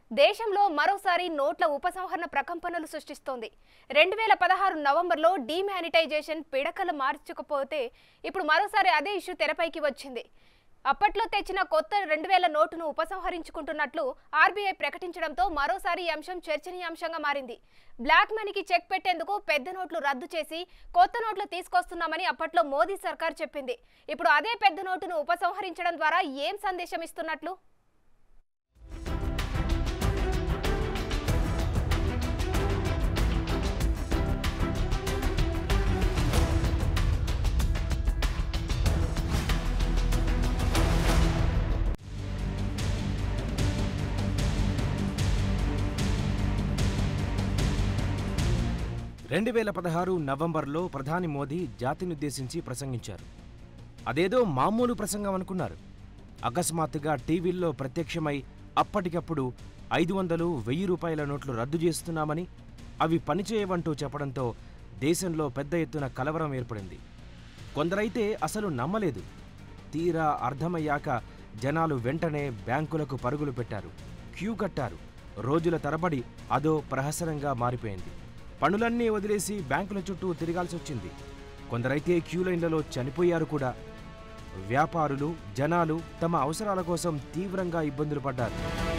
దేశంలో మరోసారి నోట్ల ఉపసంహరణ ప్రకంపనలు సృష్టిస్తోంది రెండు వేల పదహారు నవంబర్లో డీమానిటైజేషన్ పిడకలు మార్చకపోతే ఇప్పుడు మరోసారి అదే ఇష్యూ తెరపైకి వచ్చింది అప్పట్లో తెచ్చిన కొత్త రెండు వేల నోటును ఉపసంహరించుకుంటున్నట్లు ఆర్బీఐ ప్రకటించడంతో మరోసారి ఈ అంశం చర్చనీయాంశంగా మారింది బ్లాక్ మనీకి చెక్ పెట్టేందుకు పెద్ద నోట్లు రద్దు చేసి కొత్త నోట్లు తీసుకొస్తున్నామని అప్పట్లో మోదీ సర్కార్ చెప్పింది ఇప్పుడు అదే పెద్ద నోటును ఉపసంహరించడం ద్వారా ఏం సందేశం ఇస్తున్నట్లు రెండు వేల పదహారు నవంబర్లో ప్రధాని మోదీ జాతినుద్దేశించి ప్రసంగించారు అదేదో మామూలు ప్రసంగం అనుకున్నారు అకస్మాత్తుగా టీవీల్లో ప్రత్యక్షమై అప్పటికప్పుడు ఐదు వందలు వెయ్యి రూపాయల నోట్లు రద్దు చేస్తున్నామని అవి పనిచేయవంటూ చెప్పడంతో దేశంలో పెద్ద ఎత్తున కలవరం ఏర్పడింది కొందరైతే అసలు నమ్మలేదు తీరా అర్థమయ్యాక జనాలు వెంటనే బ్యాంకులకు పరుగులు పెట్టారు క్యూ కట్టారు రోజుల తరబడి అదో ప్రహసనంగా మారిపోయింది పనులన్నీ వదిలేసి బ్యాంకుల చుట్టూ తిరగాల్సి వచ్చింది కొందరైతే క్యూ లైన్లలో చనిపోయారు కూడా వ్యాపారులు జనాలు తమ అవసరాల కోసం తీవ్రంగా ఇబ్బందులు పడ్డారు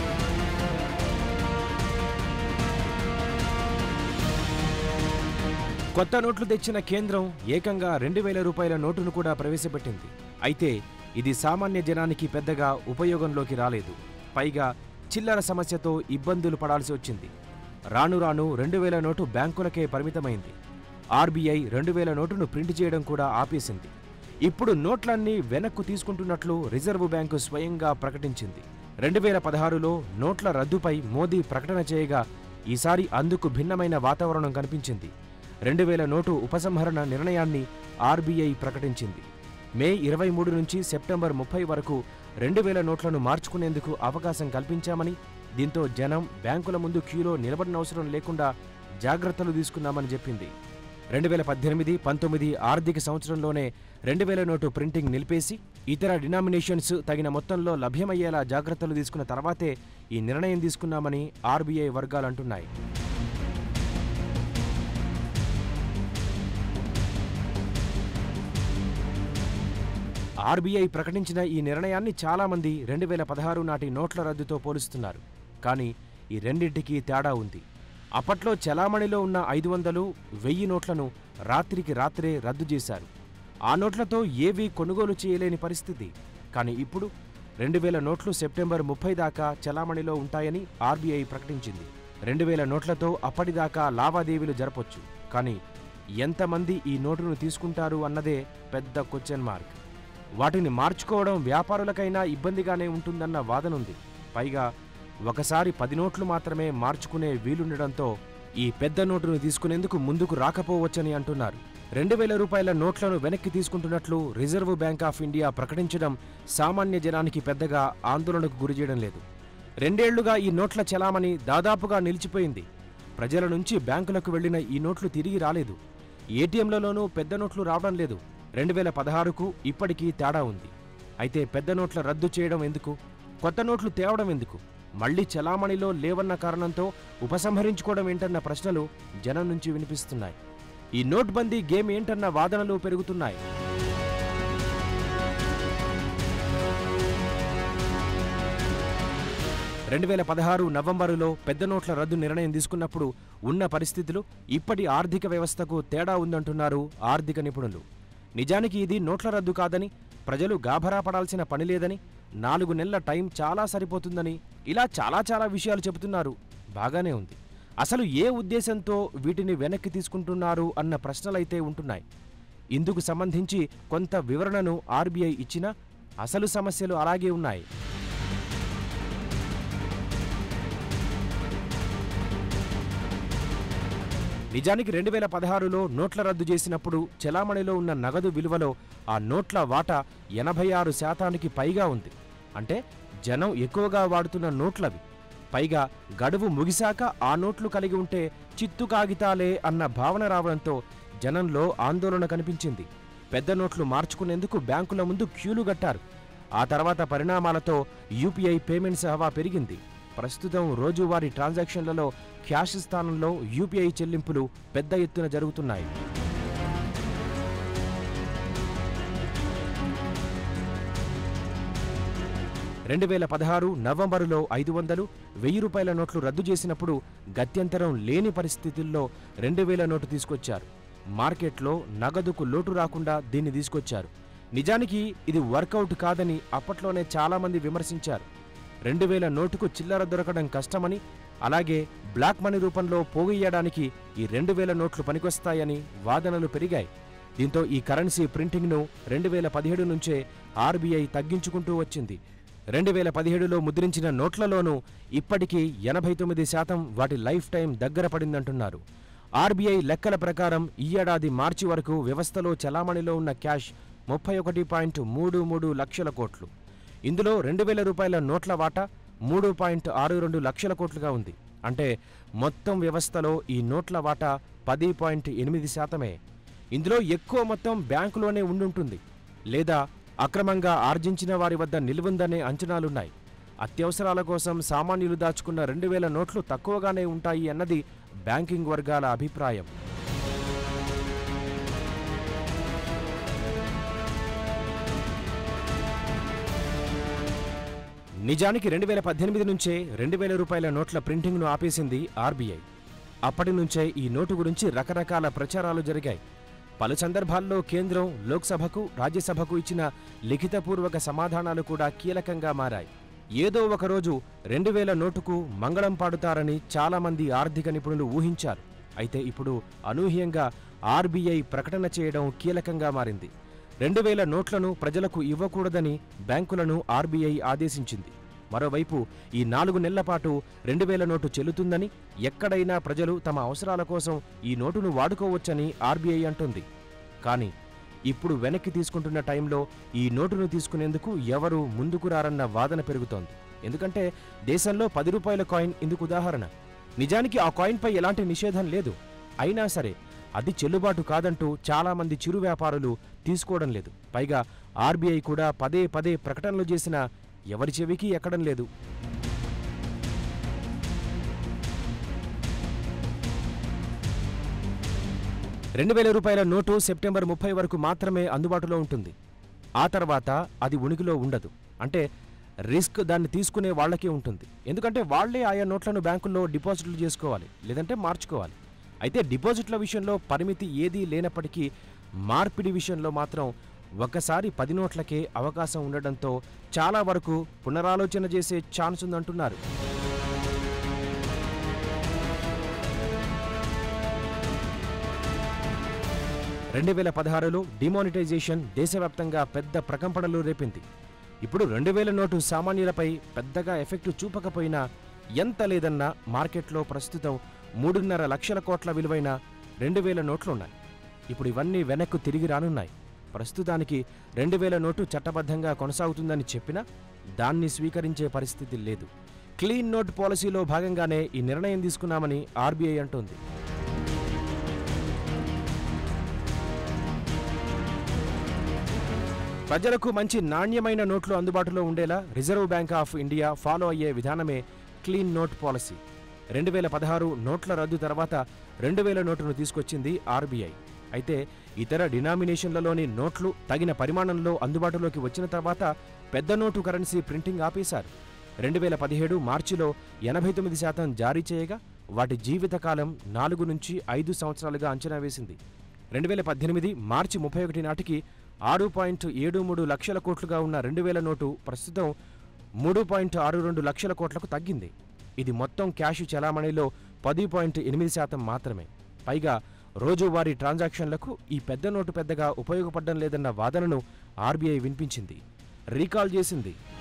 కొత్త నోట్లు తెచ్చిన కేంద్రం ఏకంగా రెండు వేల రూపాయల నోటును కూడా ప్రవేశపెట్టింది అయితే ఇది సామాన్య జనానికి పెద్దగా ఉపయోగంలోకి రాలేదు పైగా చిల్లర సమస్యతో ఇబ్బందులు పడాల్సి వచ్చింది రాను రాను రెండు వేల నోటు బ్యాంకులకే పరిమితమైంది ఆర్బీఐ రెండు వేల నోటును ప్రింట్ చేయడం కూడా ఆపేసింది ఇప్పుడు నోట్లన్నీ వెనక్కు తీసుకుంటున్నట్లు రిజర్వు బ్యాంకు స్వయంగా ప్రకటించింది రెండు వేల పదహారులో నోట్ల రద్దుపై మోదీ ప్రకటన చేయగా ఈసారి అందుకు భిన్నమైన వాతావరణం కనిపించింది రెండు వేల నోటు ఉపసంహరణ నిర్ణయాన్ని ఆర్బీఐ ప్రకటించింది మే ఇరవై మూడు నుంచి సెప్టెంబర్ ముప్పై వరకు రెండు వేల నోట్లను మార్చుకునేందుకు అవకాశం కల్పించామని దీంతో జనం బ్యాంకుల ముందు క్యూలో నిలబడినవసరం లేకుండా జాగ్రత్తలు తీసుకున్నామని చెప్పింది రెండు వేల పద్దెనిమిది పంతొమ్మిది ఆర్థిక సంవత్సరంలోనే రెండు వేల నోటు ప్రింటింగ్ నిలిపేసి ఇతర డినామినేషన్స్ తగిన మొత్తంలో లభ్యమయ్యేలా జాగ్రత్తలు తీసుకున్న తర్వాతే ఈ నిర్ణయం తీసుకున్నామని ఆర్బీఐ వర్గాలంటున్నాయి ఆర్బీఐ ప్రకటించిన ఈ నిర్ణయాన్ని చాలామంది రెండు వేల పదహారు నాటి నోట్ల రద్దుతో పోలుస్తున్నారు కానీ ఈ రెండింటికి తేడా ఉంది అప్పట్లో చలామణిలో ఉన్న ఐదు వందలు వెయ్యి నోట్లను రాత్రికి రాత్రే రద్దు చేశారు ఆ నోట్లతో ఏవీ కొనుగోలు చేయలేని పరిస్థితి కానీ ఇప్పుడు రెండు వేల నోట్లు సెప్టెంబర్ ముప్పై దాకా చలామణిలో ఉంటాయని ఆర్బీఐ ప్రకటించింది రెండు వేల నోట్లతో అప్పటిదాకా లావాదేవీలు జరపొచ్చు కానీ ఎంతమంది ఈ నోటును తీసుకుంటారు అన్నదే పెద్ద క్వశ్చన్ మార్క్ వాటిని మార్చుకోవడం వ్యాపారులకైనా ఇబ్బందిగానే ఉంటుందన్న వాదనుంది పైగా ఒకసారి పది నోట్లు మాత్రమే మార్చుకునే వీలుండడంతో ఈ పెద్ద నోటును తీసుకునేందుకు ముందుకు రాకపోవచ్చని అంటున్నారు రెండు వేల రూపాయల నోట్లను వెనక్కి తీసుకుంటున్నట్లు రిజర్వ్ బ్యాంక్ ఆఫ్ ఇండియా ప్రకటించడం సామాన్య జనానికి పెద్దగా ఆందోళనకు గురిచేయడం లేదు రెండేళ్లుగా ఈ నోట్ల చలామణి దాదాపుగా నిలిచిపోయింది ప్రజల నుంచి బ్యాంకులకు వెళ్లిన ఈ నోట్లు తిరిగి రాలేదు ఏటీఎంలలోనూ పెద్ద నోట్లు రావడం లేదు రెండు వేల పదహారుకు ఇప్పటికీ తేడా ఉంది అయితే పెద్ద నోట్ల రద్దు చేయడం ఎందుకు కొత్త నోట్లు తేవడం ఎందుకు మళ్లీ చలామణిలో లేవన్న కారణంతో ఉపసంహరించుకోవడం ఏంటన్న ప్రశ్నలు జనం నుంచి వినిపిస్తున్నాయి ఈ నోట్బందీ గేమ్ ఏంటన్న వాదనలు పెరుగుతున్నాయి రెండు వేల పదహారు నవంబరులో పెద్ద నోట్ల రద్దు నిర్ణయం తీసుకున్నప్పుడు ఉన్న పరిస్థితులు ఇప్పటి ఆర్థిక వ్యవస్థకు తేడా ఉందంటున్నారు ఆర్థిక నిపుణులు నిజానికి ఇది నోట్ల రద్దు కాదని ప్రజలు గాభరా పడాల్సిన పని లేదని నాలుగు నెలల టైం చాలా సరిపోతుందని ఇలా చాలా చాలా విషయాలు చెబుతున్నారు బాగానే ఉంది అసలు ఏ ఉద్దేశంతో వీటిని వెనక్కి తీసుకుంటున్నారు అన్న ప్రశ్నలైతే ఉంటున్నాయి ఇందుకు సంబంధించి కొంత వివరణను ఆర్బీఐ ఇచ్చినా అసలు సమస్యలు అలాగే ఉన్నాయి నిజానికి రెండు వేల పదహారులో నోట్ల రద్దు చేసినప్పుడు చెలామణిలో ఉన్న నగదు విలువలో ఆ నోట్ల వాటా ఎనభై ఆరు శాతానికి పైగా ఉంది అంటే జనం ఎక్కువగా వాడుతున్న నోట్లవి పైగా గడువు ముగిశాక ఆ నోట్లు కలిగి ఉంటే చిత్తు కాగితాలే అన్న భావన రావడంతో జనంలో ఆందోళన కనిపించింది పెద్ద నోట్లు మార్చుకునేందుకు బ్యాంకుల ముందు క్యూలు గట్టారు ఆ తర్వాత పరిణామాలతో యూపీఐ పేమెంట్స్ హవా పెరిగింది ప్రస్తుతం రోజువారీ ట్రాన్సాక్షన్లలో క్యాష్ స్థానంలో యూపీఐ చెల్లింపులు పెద్ద ఎత్తున జరుగుతున్నాయి రెండు వేల పదహారు నవంబరులో ఐదు వందలు వెయ్యి రూపాయల నోట్లు రద్దు చేసినప్పుడు గత్యంతరం లేని పరిస్థితుల్లో రెండు వేల నోటు తీసుకొచ్చారు మార్కెట్లో నగదుకు లోటు రాకుండా దీన్ని తీసుకొచ్చారు నిజానికి ఇది వర్కౌట్ కాదని అప్పట్లోనే చాలామంది విమర్శించారు రెండు వేల నోటుకు చిల్లర దొరకడం కష్టమని అలాగే బ్లాక్ మనీ రూపంలో పోగేయడానికి ఈ రెండు వేల నోట్లు పనికొస్తాయని వాదనలు పెరిగాయి దీంతో ఈ కరెన్సీ ప్రింటింగ్ను రెండు వేల పదిహేడు నుంచే ఆర్బీఐ తగ్గించుకుంటూ వచ్చింది రెండు వేల పదిహేడులో ముద్రించిన నోట్లలోనూ ఇప్పటికీ ఎనభై తొమ్మిది శాతం వాటి లైఫ్ టైం దగ్గర పడిందంటున్నారు ఆర్బీఐ లెక్కల ప్రకారం ఈ ఏడాది మార్చి వరకు వ్యవస్థలో చలామణిలో ఉన్న క్యాష్ ముప్పై ఒకటి పాయింట్ మూడు మూడు లక్షల కోట్లు ఇందులో రెండు వేల రూపాయల నోట్ల వాటా మూడు పాయింట్ ఆరు రెండు లక్షల కోట్లుగా ఉంది అంటే మొత్తం వ్యవస్థలో ఈ నోట్ల వాటా పది పాయింట్ ఎనిమిది శాతమే ఇందులో ఎక్కువ మొత్తం బ్యాంకులోనే ఉండుంటుంది లేదా అక్రమంగా ఆర్జించిన వారి వద్ద నిలువుందనే అంచనాలున్నాయి అత్యవసరాల కోసం సామాన్యులు దాచుకున్న రెండు వేల నోట్లు తక్కువగానే ఉంటాయి అన్నది బ్యాంకింగ్ వర్గాల అభిప్రాయం నిజానికి రెండు వేల పద్దెనిమిది నుంచే రెండు వేల రూపాయల నోట్ల ప్రింటింగ్ను ఆపేసింది ఆర్బీఐ అప్పటి నుంచే ఈ నోటు గురించి రకరకాల ప్రచారాలు జరిగాయి పలు సందర్భాల్లో కేంద్రం లోక్సభకు రాజ్యసభకు ఇచ్చిన లిఖితపూర్వక సమాధానాలు కూడా కీలకంగా మారాయి ఏదో ఒకరోజు రెండు వేల నోటుకు మంగళం పాడుతారని చాలామంది ఆర్థిక నిపుణులు ఊహించారు అయితే ఇప్పుడు అనూహ్యంగా ఆర్బీఐ ప్రకటన చేయడం కీలకంగా మారింది రెండు వేల నోట్లను ప్రజలకు ఇవ్వకూడదని బ్యాంకులను ఆర్బీఐ ఆదేశించింది మరోవైపు ఈ నాలుగు నెలల పాటు రెండు వేల నోటు చెల్లుతుందని ఎక్కడైనా ప్రజలు తమ అవసరాల కోసం ఈ నోటును వాడుకోవచ్చని ఆర్బీఐ అంటుంది కానీ ఇప్పుడు వెనక్కి తీసుకుంటున్న టైంలో ఈ నోటును తీసుకునేందుకు ఎవరు ముందుకు రారన్న వాదన పెరుగుతోంది ఎందుకంటే దేశంలో పది రూపాయల కాయిన్ ఇందుకు ఉదాహరణ నిజానికి ఆ కాయిన్పై ఎలాంటి నిషేధం లేదు అయినా సరే అది చెల్లుబాటు కాదంటూ చాలామంది చిరు వ్యాపారులు తీసుకోవడం లేదు పైగా ఆర్బీఐ కూడా పదే పదే ప్రకటనలు చేసినా ఎవరి చెవికి ఎక్కడం లేదు రెండు వేల రూపాయల నోటు సెప్టెంబర్ ముప్పై వరకు మాత్రమే అందుబాటులో ఉంటుంది ఆ తర్వాత అది ఉనికిలో ఉండదు అంటే రిస్క్ దాన్ని తీసుకునే వాళ్ళకే ఉంటుంది ఎందుకంటే వాళ్లే ఆయా నోట్లను బ్యాంకుల్లో డిపాజిట్లు చేసుకోవాలి లేదంటే మార్చుకోవాలి అయితే డిపాజిట్ల విషయంలో పరిమితి ఏదీ లేనప్పటికీ మార్పిడి విషయంలో మాత్రం ఒకసారి పది నోట్లకే అవకాశం ఉండడంతో చాలా వరకు పునరాలోచన చేసే ఛాన్స్ ఉందంటున్నారు రెండు వేల పదహారులో డిమానిటైజేషన్ దేశవ్యాప్తంగా పెద్ద ప్రకంపనలు రేపింది ఇప్పుడు రెండు వేల నోటు సామాన్యులపై పెద్దగా ఎఫెక్టు చూపకపోయినా ఎంత లేదన్నా మార్కెట్లో ప్రస్తుతం మూడున్నర లక్షల కోట్ల విలువైన రెండు వేల నోట్లున్నాయి ఇప్పుడు ఇవన్నీ వెనక్కు తిరిగి రానున్నాయి ప్రస్తుతానికి రెండు వేల నోటు చట్టబద్ధంగా కొనసాగుతుందని చెప్పినా దాన్ని స్వీకరించే పరిస్థితి లేదు క్లీన్ నోట్ పాలసీలో భాగంగానే ఈ నిర్ణయం తీసుకున్నామని ఆర్బీఐ అంటోంది ప్రజలకు మంచి నాణ్యమైన నోట్లు అందుబాటులో ఉండేలా Reserve Bank of India follow అయ్యే విధానమే క్లీన్ నోట్ పాలసీ రెండు వేల పదహారు నోట్ల రద్దు తర్వాత రెండు వేల నోటును తీసుకొచ్చింది ఆర్బీఐ అయితే ఇతర డినామినేషన్లలోని నోట్లు తగిన పరిమాణంలో అందుబాటులోకి వచ్చిన తర్వాత పెద్ద నోటు కరెన్సీ ప్రింటింగ్ ఆపేశారు రెండు వేల పదిహేడు మార్చిలో ఎనభై తొమ్మిది శాతం జారీ చేయగా వాటి జీవితకాలం నాలుగు నుంచి ఐదు సంవత్సరాలుగా అంచనా వేసింది రెండు వేల పద్దెనిమిది మార్చి ముప్పై ఒకటి నాటికి ఆరు పాయింట్ ఏడు మూడు లక్షల కోట్లుగా ఉన్న రెండు వేల నోటు ప్రస్తుతం మూడు పాయింట్ ఆరు రెండు లక్షల కోట్లకు తగ్గింది ఇది మొత్తం క్యాష్ చలామణిలో పది పాయింట్ ఎనిమిది శాతం మాత్రమే పైగా రోజువారీ ట్రాన్సాక్షన్లకు ఈ పెద్ద నోటు పెద్దగా ఉపయోగపడడం లేదన్న వాదనను ఆర్బీఐ వినిపించింది రీకాల్ చేసింది